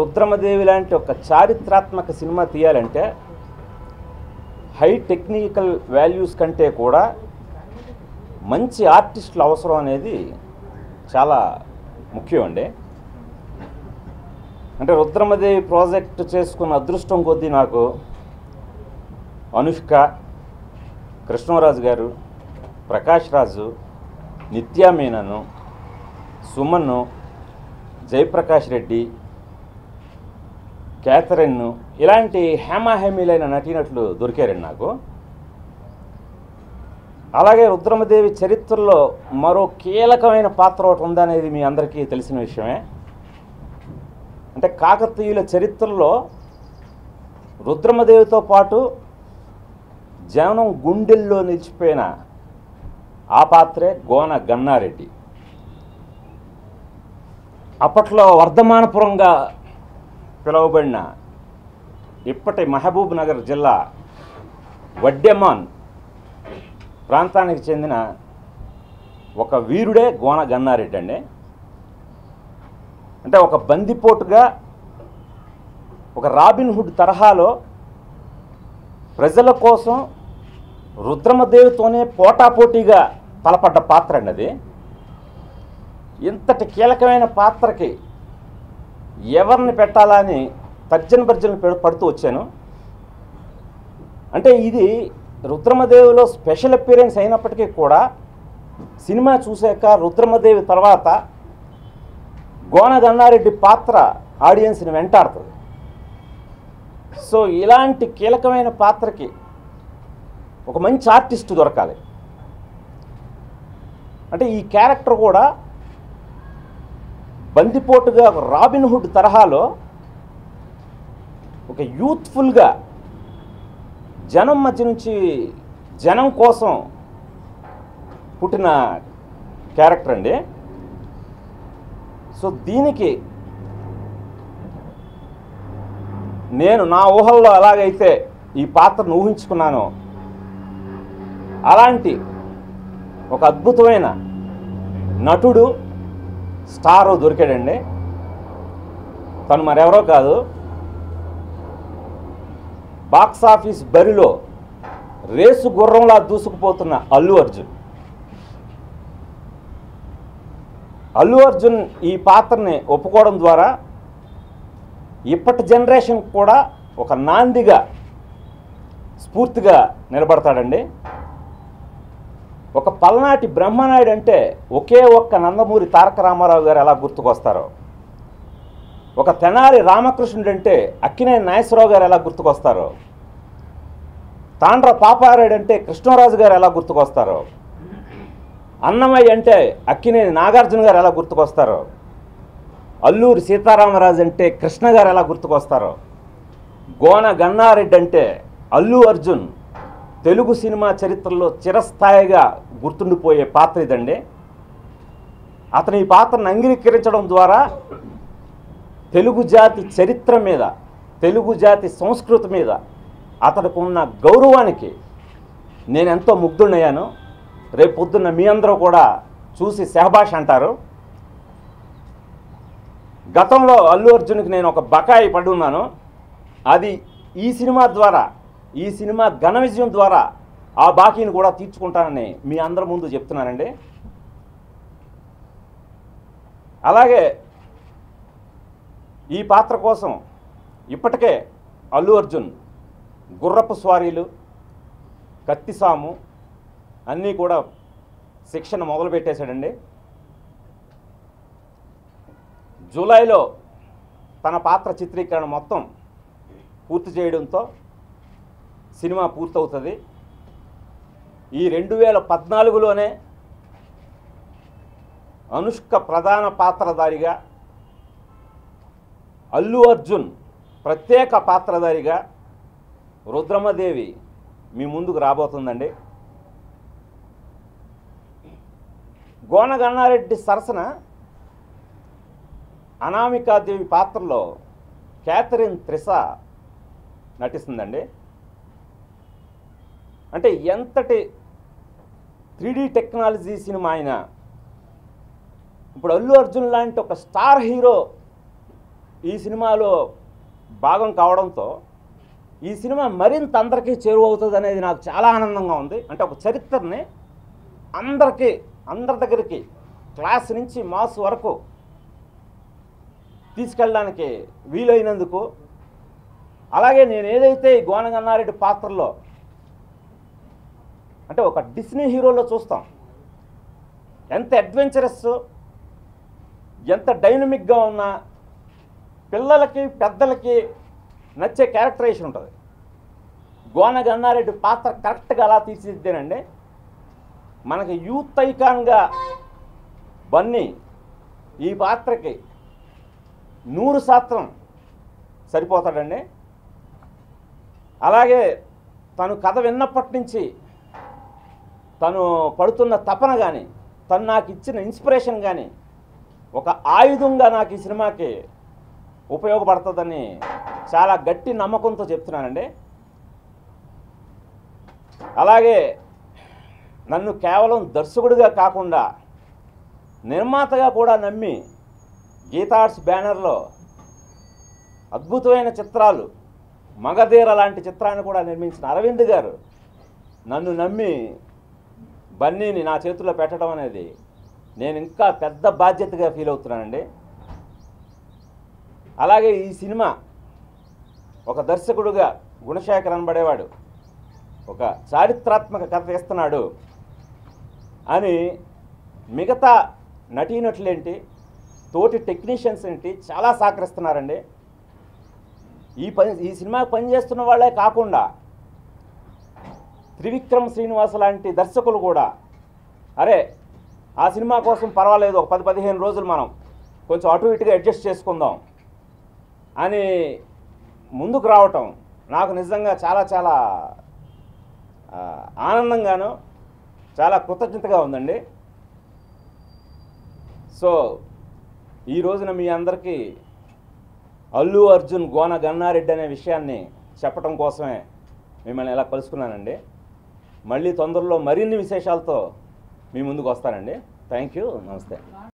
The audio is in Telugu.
రుద్రమదేవి లాంటి ఒక చారిత్రాత్మక సినిమా తీయాలంటే హై టెక్నికల్ వాల్యూస్ కంటే కూడా మంచి ఆర్టిస్టులు అవసరం అనేది చాలా ముఖ్యం అండి అంటే రుద్రమదేవి ప్రాజెక్ట్ చేసుకున్న అదృష్టం కొద్దీ నాకు అనుష్క కృష్ణరాజు గారు ప్రకాష్ రాజు నిత్యా మీనను సుమన్ను జయప్రకాష్ రెడ్డి క్యాథరిన్ ఇలాంటి హేమాహేమీలైన నటీనటులు దొరికారండి నాకు అలాగే రుద్రమదేవి చరిత్రలో మరో కీలకమైన పాత్ర ఒకటి ఉందనేది మీ అందరికీ తెలిసిన విషయమే అంటే కాకతీయుల చరిత్రలో రుద్రమదేవితో పాటు జనం గుండెల్లో నిలిచిపోయిన ఆ పాత్రే గోన గన్నారెడ్డి అప్పట్లో వర్ధమానపురంగా పిలువబడిన ఇప్పటి మహబూబ్ నగర్ జిల్లా వడ్డెమాన్ ప్రాంతానికి చెందిన ఒక వీరుడే గోన గన్నారెడ్డి అండి అంటే ఒక బందిపోటుగా ఒక రాబిన్ హుడ్ తరహాలో ప్రజల కోసం రుద్రమదేవితోనే పోటాపోటీగా తలపడ్డ పాత్ర అండి అది ఇంతటి కీలకమైన పాత్రకి ఎవరిని పెట్టాలా అని తర్జన భర్జనలు పెడు- పడుతూ వచ్చాను అంటే ఇది రుద్రమదేవిలో స్పెషల్ అపీరెన్స్ అయినప్పటికీ కూడా సినిమా చూశాక రుద్రమదేవి తర్వాత గోన గన్నారెడ్డి పాత్ర ఆడియన్స్ని వెంటాడుతుంది సో ఇలాంటి కీలకమైన పాత్రకి ఒక మంచి ఆర్టిస్ట్ దొరకాలి అంటే ఈ క్యారెక్టర్ కూడా బందిపోటుగా ఒక రాబిన్ హుడ్ తరహాలో ఒక యూత్ఫుల్గా జనం మధ్య నుంచి జనం కోసం పుట్టిన క్యారెక్టర్ అండి సో దీనికి నేను నా ఊహల్లో ఎలాగైతే ఈ పాత్రను ఊహించుకున్నానో అలాంటి ఒక అద్భుతమైన నటుడు స్టారు దొరికాడండి తను మరెవరో కాదు బాక్స్ ఆఫీస్ బరిలో రేసు గుర్రంలా దూసుకుపోతున్న అల్లు అర్జున్ అల్లు అర్జున్ ఈ పాత్రని ఒప్పుకోవడం ద్వారా ఇప్పటి జనరేషన్ కూడా ఒక నాందిగా స్ఫూర్తిగా నిలబడతాడండి ఒక పల్నాటి బ్రహ్మనాయుడు అంటే ఒకే ఒక్క నందమూరి తారక రామారావు గారు ఎలా గుర్తుకొస్తారో ఒక తెనాలి రామకృష్ణుడు అంటే అక్కినేని నాగేశ్వరరావు గారు ఎలా గుర్తుకొస్తారో తాండ్ర పాపారాయుడు అంటే కృష్ణరాజు గారు ఎలా గుర్తుకొస్తారో అన్నమయ్య అంటే అక్కినేని నాగార్జున గారు ఎలా గుర్తుకొస్తారో అల్లూరి సీతారామరాజు అంటే కృష్ణ గారు ఎలా గుర్తుకొస్తారో గోన గన్నారెడ్డి అంటే అల్లు అర్జున్ తెలుగు సినిమా చరిత్రలో చిరస్థాయిగా గుర్తుండిపోయే పాత్ర ఇదండి అతను ఈ పాత్రను అంగీకరించడం ద్వారా తెలుగు జాతి చరిత్ర మీద తెలుగు జాతి సంస్కృతి మీద అతనికి ఉన్న గౌరవానికి నేను ఎంతో ముగ్ధుడయ్యాను రేపు పొద్దున్న మీ అందరూ కూడా చూసి సెహబాష్ అంటారు గతంలో అల్లు అర్జున్కి నేను ఒక బకాయి పడి ఉన్నాను అది ఈ సినిమా ద్వారా ఈ సినిమా ఘన విజయం ద్వారా ఆ బాకీని కూడా తీర్చుకుంటానని మీ అందరి ముందు చెప్తున్నానండి అలాగే ఈ పాత్ర కోసం ఇప్పటికే అల్లు అర్జున్ గుర్రపు స్వారీలు కత్తిసాము అన్నీ కూడా శిక్షణ మొదలుపెట్టేశాడండి జూలైలో తన పాత్ర చిత్రీకరణ మొత్తం పూర్తి చేయడంతో సినిమా పూర్తవుతుంది ఈ రెండు వేల పద్నాలుగులోనే అనుష్క ప్రధాన పాత్రధారిగా అల్లు అర్జున్ ప్రత్యేక పాత్రధారిగా రుద్రమదేవి మీ ముందుకు రాబోతుందండి గోన గన్నారెడ్డి సరసన అనామికాదేవి పాత్రలో క్యాథరిన్ త్రిస నటిస్తుందండి అంటే ఎంతటి త్రీ టెక్నాలజీ సినిమా అయినా ఇప్పుడు అల్లు అర్జున్ లాంటి ఒక స్టార్ హీరో ఈ సినిమాలో భాగం కావడంతో ఈ సినిమా మరింత అందరికీ చేరువవుతుంది అనేది నాకు చాలా ఆనందంగా ఉంది అంటే ఒక చరిత్రని అందరికీ అందరి దగ్గరికి క్లాస్ నుంచి మాస్ వరకు తీసుకెళ్ళడానికి వీలైనందుకు అలాగే నేను ఏదైతే ఈ గోనగన్నారెడ్డి పాత్రలో అంటే ఒక డిస్నీ హీరోలో చూస్తాం ఎంత అడ్వెంచరస్ ఎంత డైనమిక్గా ఉన్నా పిల్లలకి పెద్దలకి నచ్చే క్యారెక్టరైజేషన్ ఉంటుంది గోన గన్నారెడ్డి పాత్ర కరెక్ట్గా అలా తీర్చిదిద్దానండి మనకి యూత్ ఐకాన్గా బన్నీ ఈ పాత్రకి నూరు శాతం సరిపోతాడండి అలాగే తను కథ విన్నప్పటి నుంచి తను పడుతున్న తపన కానీ తను నాకు ఇచ్చిన ఇన్స్పిరేషన్ కానీ ఒక ఆయుధంగా నాకు ఈ సినిమాకి ఉపయోగపడుతుందని చాలా గట్టి నమ్మకంతో చెప్తున్నానండి అలాగే నన్ను కేవలం దర్శకుడిగా కాకుండా నిర్మాతగా కూడా నమ్మి గీతార్ట్స్ బ్యానర్లో అద్భుతమైన చిత్రాలు మగధీర లాంటి చిత్రాన్ని కూడా నిర్మించిన అరవింద్ గారు నన్ను నమ్మి బన్నీని నా చేతుల్లో పెట్టడం అనేది నేను ఇంకా పెద్ద బాధ్యతగా ఫీల్ అవుతున్నానండి అలాగే ఈ సినిమా ఒక దర్శకుడుగా గుణశేఖర్ అనబడేవాడు ఒక చారిత్రాత్మక కథ తీస్తున్నాడు అని మిగతా నటీనటులేంటి తోటి టెక్నీషియన్స్ ఏంటి చాలా సహకరిస్తున్నారండి ఈ పని ఈ సినిమా పనిచేస్తున్న వాళ్ళే కాకుండా త్రివిక్రమ్ శ్రీనివాస్ లాంటి దర్శకులు కూడా అరే ఆ సినిమా కోసం పర్వాలేదు ఒక పది పదిహేను రోజులు మనం కొంచెం అటు ఇటుగా అడ్జస్ట్ చేసుకుందాం అని ముందుకు రావటం నాకు నిజంగా చాలా చాలా ఆ, ఆనందంగాను చాలా కృతజ్ఞతగా ఉందండి సో ఈ రోజున మీ అందరికీ అల్లు అర్జున్ గోన గన్నారెడ్డి అనే విషయాన్ని చెప్పడం కోసమే మిమ్మల్ని ఎలా కలుసుకున్నానండి మళ్ళీ తొందరలో మరిన్ని విశేషాలతో మీ ముందుకు వస్తానండి థ్యాంక్ యూ నమస్తే